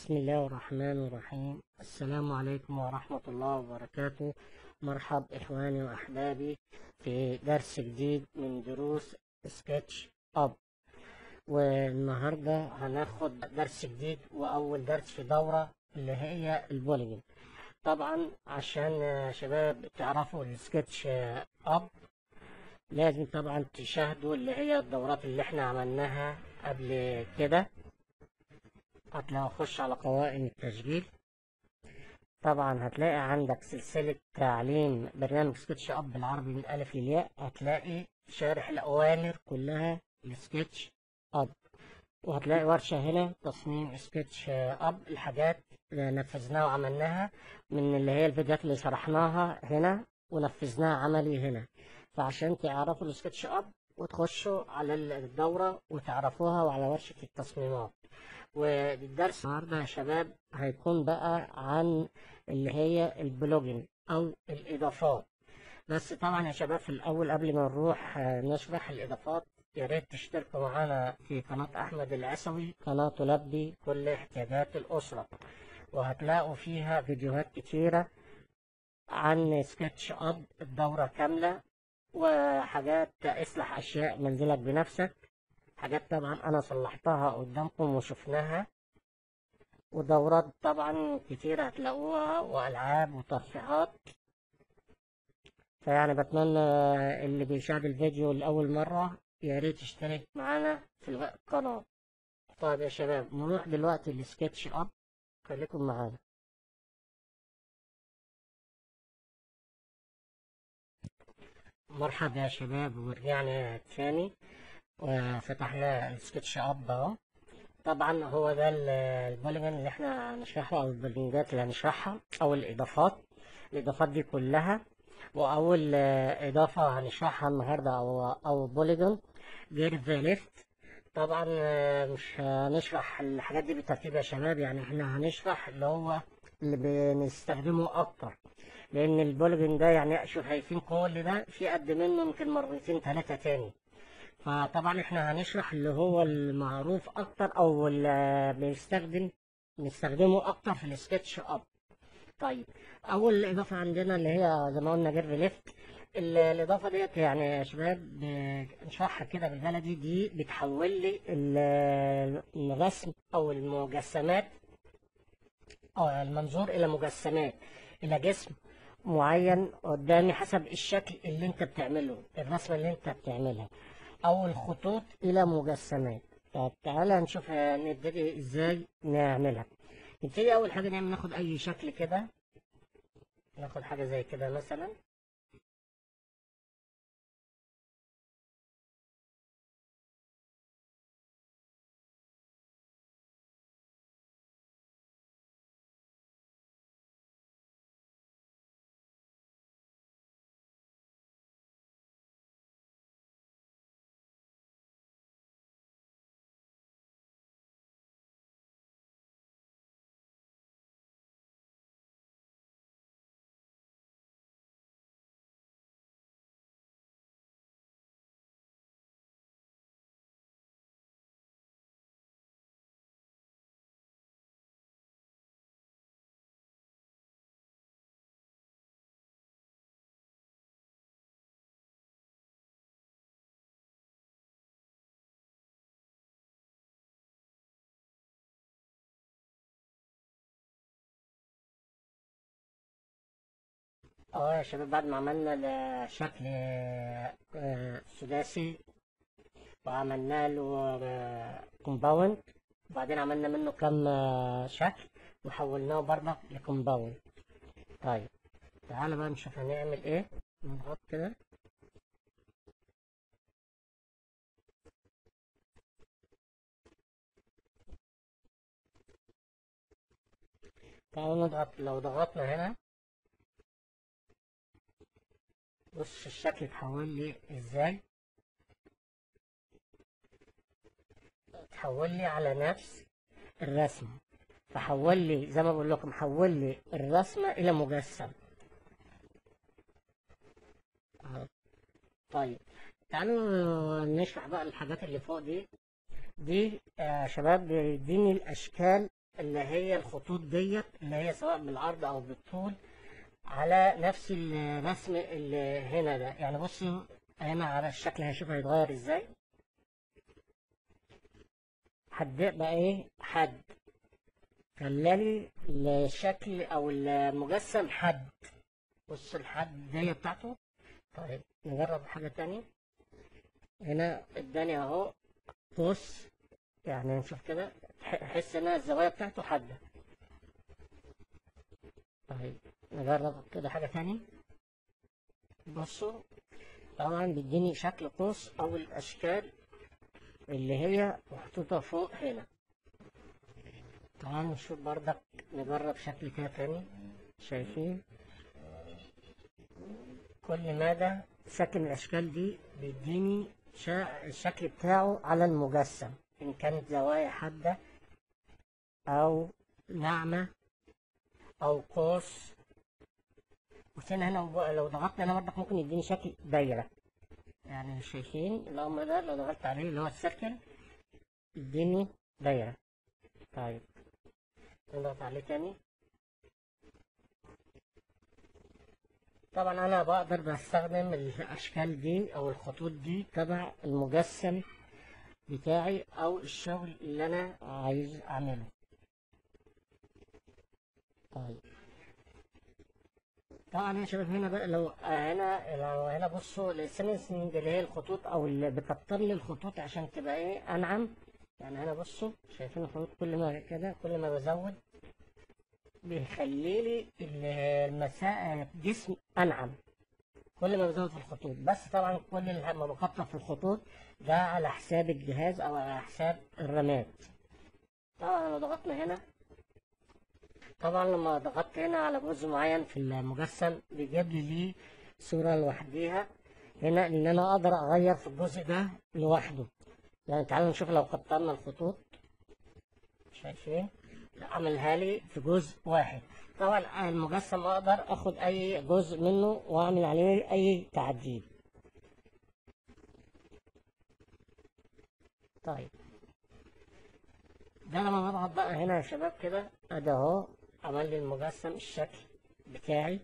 بسم الله الرحمن الرحيم السلام عليكم ورحمة الله وبركاته مرحب إخواني وأحبابي في درس جديد من دروس سكتش أب والنهاردة هناخد درس جديد وأول درس في دورة اللي هي البوليجن طبعا عشان يا شباب تعرفوا السكتش أب لازم طبعا تشاهدوا اللي هي الدورات اللي احنا عملناها قبل كده هتلاقي خش على قوائم التسجيل طبعا هتلاقي عندك سلسلة تعليم برنامج سكتش أب بالعربي من الألف للياء هتلاقي شارح الأوامر كلها لسكتش أب وهتلاقي ورشة هنا تصميم سكتش أب الحاجات اللي نفذناها وعملناها من اللي هي الفيديوهات اللي شرحناها هنا ونفذناها عملي هنا فعشان تعرفوا السكتش أب وتخشوا على الدورة وتعرفوها وعلى ورشة التصميمات والدرس النهارده يا شباب هيكون بقى عن اللي هي البلوجن او الاضافات بس طبعا يا شباب في الاول قبل ما نروح آه، نشرح الاضافات يا ريت تشتركوا معانا في قناة احمد العسوي قناة تلبي كل احتياجات الاسرة وهتلاقوا فيها فيديوهات كتيرة عن سكتش اب الدورة كاملة وحاجات اصلح اشياء منزلك بنفسك حاجات طبعا انا صلحتها قدامكم وشفناها ودورات طبعا كتير هتلاقوها والعاب وترفيهات فيعني بتمنى اللي بيشاهد الفيديو لاول مره يا ريت يشترك معانا في القناه طيب يا شباب نروح دلوقتي لسكتش اب خليكم معانا مرحبا يا شباب ورجعنا تاني وفتحنا السكتش اب اهو طبعا هو ده ال- البوليجون اللي احنا هنشرحه او البولينجات اللي هنشرحها او الاضافات الاضافات دي كلها واول آه، اضافه هنشرحها النهارده او او بوليجون غير ذا ليفت طبعا آه، مش هنشرح الحاجات دي بالترتيب يا شباب يعني احنا هنشرح اللي هو اللي بنستخدمه اكتر لان البوليجون ده يعني شوف شايفين كل ده في قد منه يمكن مرتين ثلاثه تاني فطبعا احنا هنشرح اللي هو المعروف اكتر او اللي بنستخدم بنستخدمه اكتر في السكتش اب طيب اول اضافه عندنا اللي هي زي ما قلنا جير ليفت ال- الاضافه ديت يعني يا شباب بنشرحها كده بالبلدي دي بتحول لي ال- الرسم او المجسمات او المنظور الى مجسمات الى جسم معين قدامي حسب الشكل اللي انت بتعمله الرسمه اللي انت بتعملها او الخطوط الى مجسمات طب تعالى نشوف نبتدي ازاي نعملها نبتدي اول حاجه نعمل ناخد اي شكل كده ناخد حاجه زي كده مثلا اه يا شباب بعد ما عملنا الشكل آه، سداسي وعملنا له كومباوند وبعدين عملنا منه كم آه، شكل وحولناه برضه لكومباوند طيب تعالى بقى نشوف هنعمل ايه نضغط كده تعالوا نضغط لو ضغطنا هنا بص الشكل اتحول لي ازاي اتحول لي على نفس الرسم فحول لي زي ما بقول لكم حول لي الرسمة إلى مجسم أهو. طيب تعالوا نشرح بقى الحاجات اللي فوق دي دي يا شباب بيديني الأشكال اللي هي الخطوط ديت اللي هي سواء بالعرض او بالطول على نفس الرسم اللي هنا ده يعني بصوا هنا على الشكل هشوف هيتغير ازاي هتبقى ايه حد خلالي الشكل او المجسم حد بص الحد دي بتاعته طيب نجرب حاجة تانية هنا اداني اهو قوس يعني نشوف كده حس ان الزوايا بتاعته حادة طيب نجرب كده حاجة تانية بصوا طبعا بيديني شكل قوس او الاشكال اللي هي محطوطة فوق هنا تعالوا نشوف بردك نجرب شكل كده تاني شايفين كل مدى شكل الأشكال دي بيديني الشكل بتاعه على المجسم إن كانت زوايا حادة أو ناعمة أو قوس وثاني هنا لو ضغطت هنا برضك ممكن يديني شكل دايرة يعني شايفين الأمر ده لو ضغطت عليه اللي هو السيركل يديني دايرة طيب نضغط عليه تاني طبعا انا بقدر بستخدم الاشكال دي او الخطوط دي تبع المجسم بتاعي او الشغل اللي انا عايز اعمله طيب طبعا يا شباب هنا بقى لو هنا لو هنا بصوا السينسنج اللي هي الخطوط او اللي بتكتر لي الخطوط عشان تبقى ايه انعم يعني هنا بصوا شايفين الخطوط كل ما كده كل ما بزود بيخلي لي المساء جسم انعم كل ما بزود في الخطوط بس طبعا كل ما بكتر في الخطوط ده على حساب الجهاز او على حساب الرامات طبعا لو ضغطنا هنا طبعا لما ضغطت هنا على جزء معين في المجسم بيجيب لي ليه صورة لوحديها هنا ان انا اقدر اغير في الجزء ده لوحده يعني تعالوا نشوف لو كترنا الخطوط شايفين عملها لي في جزء واحد طبعا المجسم اقدر اخد اي جزء منه واعمل عليه اي تعديل طيب ده لما بضغط بقى هنا يا شباب كده ادي اهو عمل لي المجسم الشكل بتاعي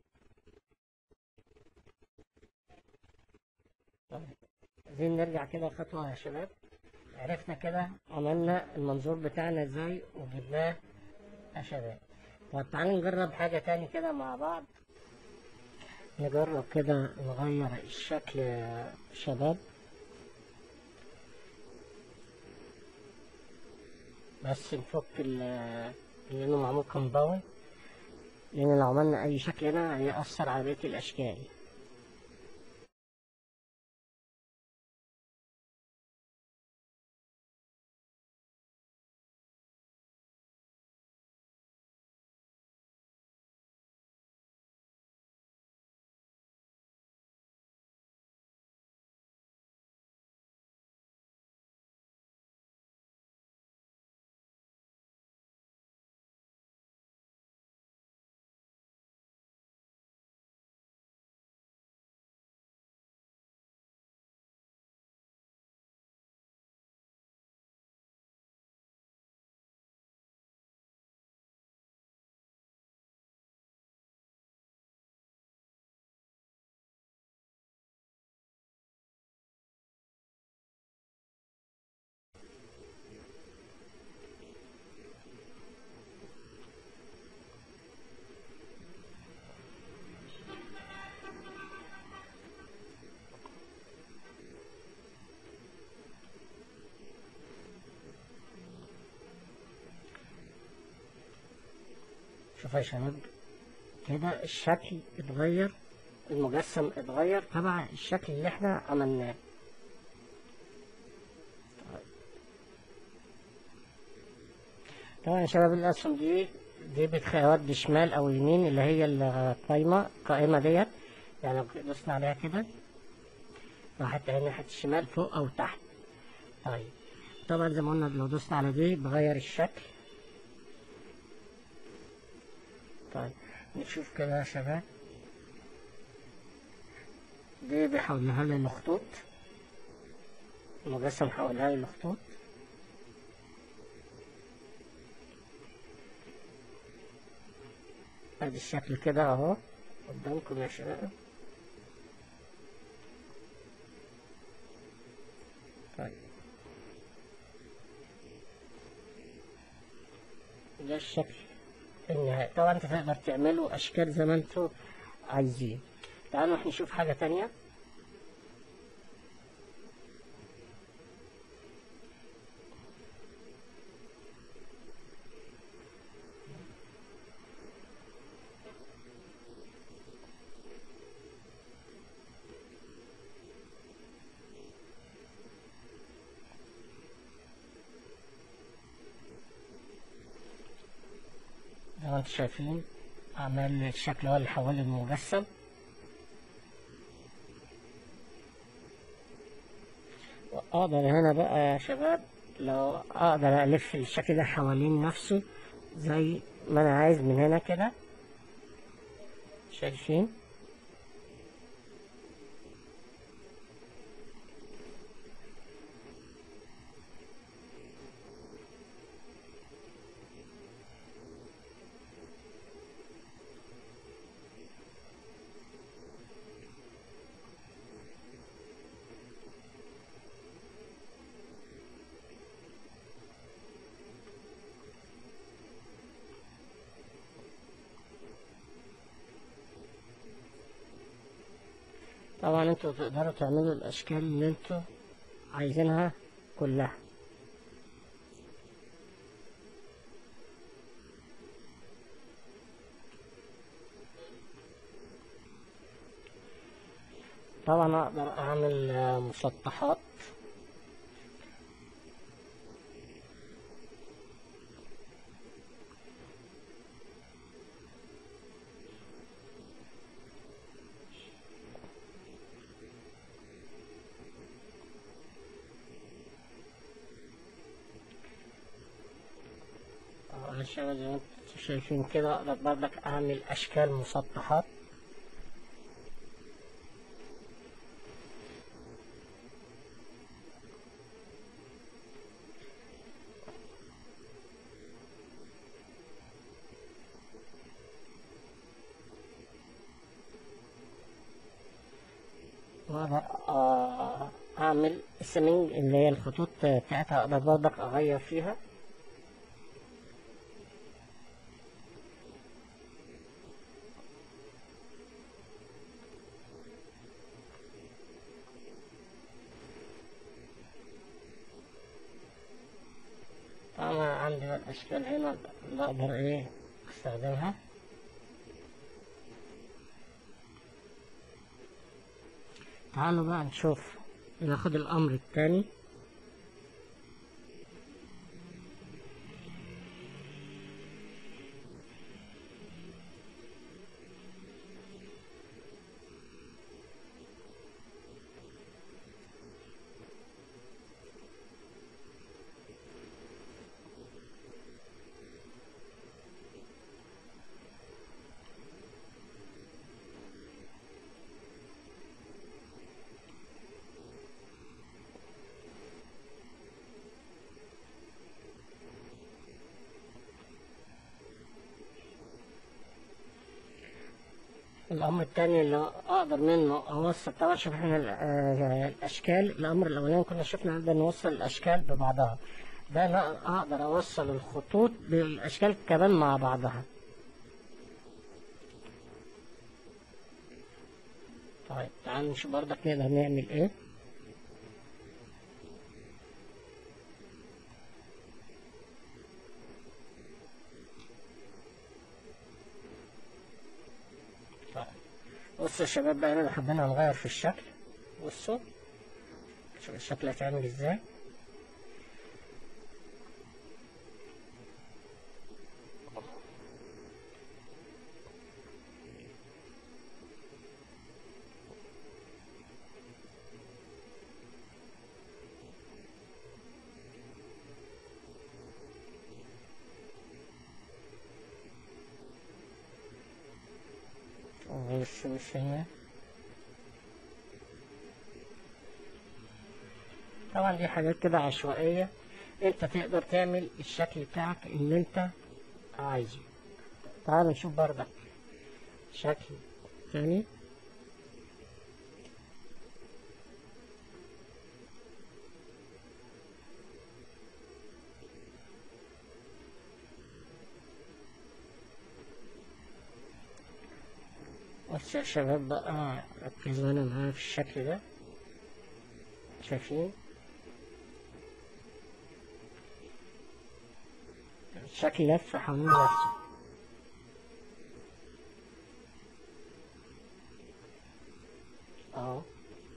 طيب عايزين نرجع كده خطوة يا شباب عرفنا كده عملنا المنظور بتاعنا ازاي وجبناه يا شباب طب تعالوا نجرب حاجة تاني كده مع بعض نجرب كده نغير الشكل يا شباب بس نفك لانه معمول كومباوند لان لو عملنا اي شكل هنا هيأثر على بقية الاشكال شوفوا يا شباب كده الشكل اتغير المجسم اتغير تبع الشكل اللي احنا عملناه طبعا يا شباب الاسهم دي دي بتودي شمال او يمين اللي هي القايمة القائمة ديت يعني لو دوسنا عليها كده راحت ناحية الشمال فوق او تحت طيب طبعا زي ما قلنا لو دوسنا على دي بغير الشكل طيب نشوف كده يا شباب دي بيحولها لي الخطوط المجسم حولها لي الخطوط ادي الشكل كده اهو قدامكم يا شباب طيب ده الشكل النهائي طبعا انت تقدر تعملوا اشكال زي ما انتوا عايزين تعالوا نروح نشوف حاجة تانية زي ما انتم شايفين عمل الشكل هو اللي حوالي المجسم واقدر هنا بقى يا شباب لو اقدر الف الشكل ده حوالين نفسه زي ما انا عايز من هنا كده شايفين طبعا انتوا تقدروا تعملوا الاشكال اللي انتوا عايزينها كلها طبعا اقدر اعمل آه، مسطحات طبعا الشباب زي ما انتوا شايفين كده اقدر برضك اعمل اشكال مسطحات واقدر آه، اعمل السمنج اللي هي الخطوط بتاعتها اقدر برضك اغير فيها طبعا عندي بقى الاشكال هنا اللي اقدر ايه استخدمها تعالوا بقى نشوف ناخد الامر التاني الامر التاني اللي اقدر منه اوصل طبعا شوف احنا ال- آه، الاشكال الامر الاولاني كنا شفنا نقدر نوصل الاشكال ببعضها ده انا اقدر اوصل الخطوط بالاشكال كمان مع بعضها طيب تعال نشوف برضك نقدر نعمل ايه طيب بصوا يا شباب بقى انا حبينا نغير في الشكل بصوا شوف الشكل هيتعمل ازاي وش وش هنا طبعا دي حاجات كده عشوائية انت تقدر تعمل الشكل بتاعك اللي انت عايزه تعال نشوف برضك شكل تاني بص يا شباب بقى ركزوا هنا معايا في الشكل ده شايفين شكل لف حوالين نفسه اه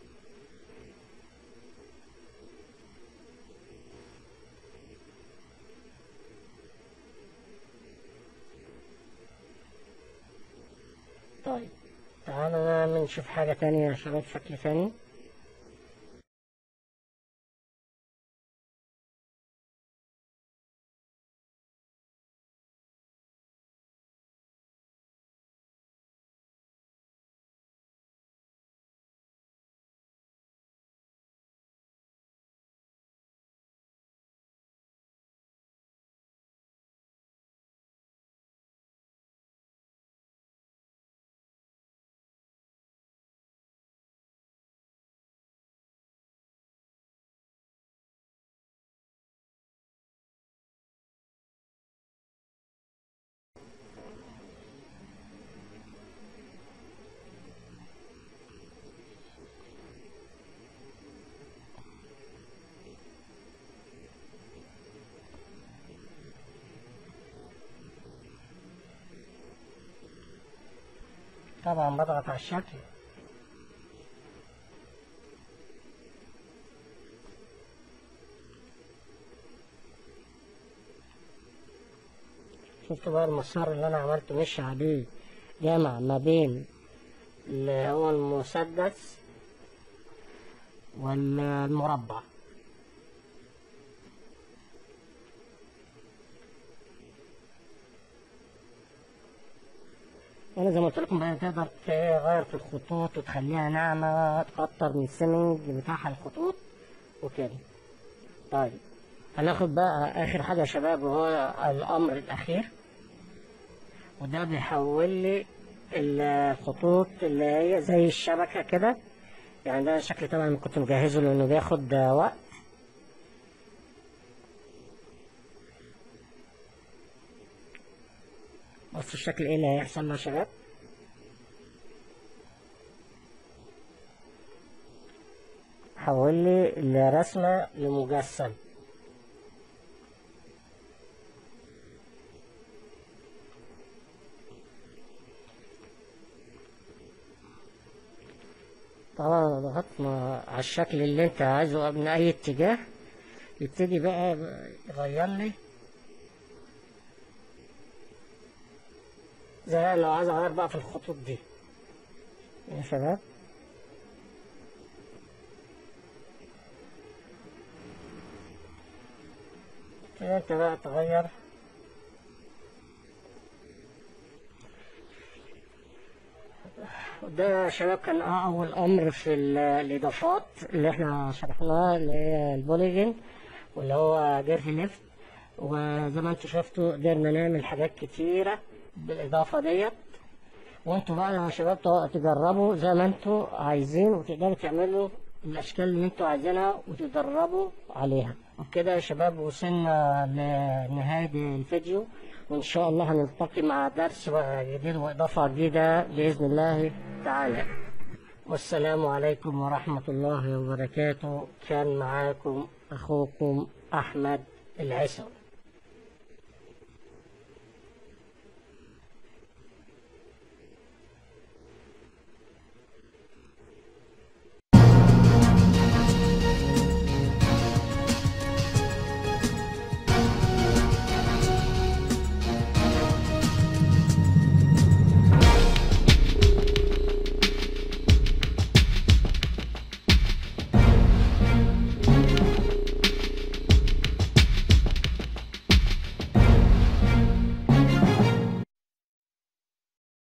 طيب تعالوا بقى نشوف حاجة تانية يا شباب شكل تاني طبعا بضغط على الشكل شفتوا بقى المسار اللي انا عملته مشي عليه جمع ما بين اللي هو المسدس والمربع وانا زي ما قلت لكم بقى تقدر تغير في الخطوط وتخليها ناعمة تكتر من السمنج بتاعها الخطوط وكده طيب هناخد بقى اخر حاجة يا شباب وهو الامر الاخير وده بيحول لي الخطوط اللي هي زي الشبكة كده يعني ده شكل طبعا كنت مجهزه لانه بياخد وقت بصوا الشكل ايه اللي هيحصل له يا شباب حول لي الرسمة لمجسم طبعا لو ضغطنا على الشكل اللي انت عايزه من اي اتجاه يبتدي بقى يغير لي زي لو عايز اغير بقى في الخطوط دي يا شباب كده انت بقى تغير ده يا شباب كان أول أمر في ال- الإضافات اللي احنا شرحناها اللي هي البوليجن واللي هو جيرف ليفت وزي ما انتوا شفتوا قدرنا نعمل حاجات كتيرة بالإضافة ديت وانتوا بقى يا شباب تو- تجربوا زي ما انتوا عايزين وتقدروا تعملوا الأشكال اللي انتوا عايزينها وتدربوا عليها وبكده يا شباب وصلنا لنهاية الفيديو وإن شاء الله هنلتقي مع درس جديد وإضافة جديدة بإذن الله تعالى والسلام عليكم ورحمة الله وبركاته كان معاكم أخوكم أحمد العسوي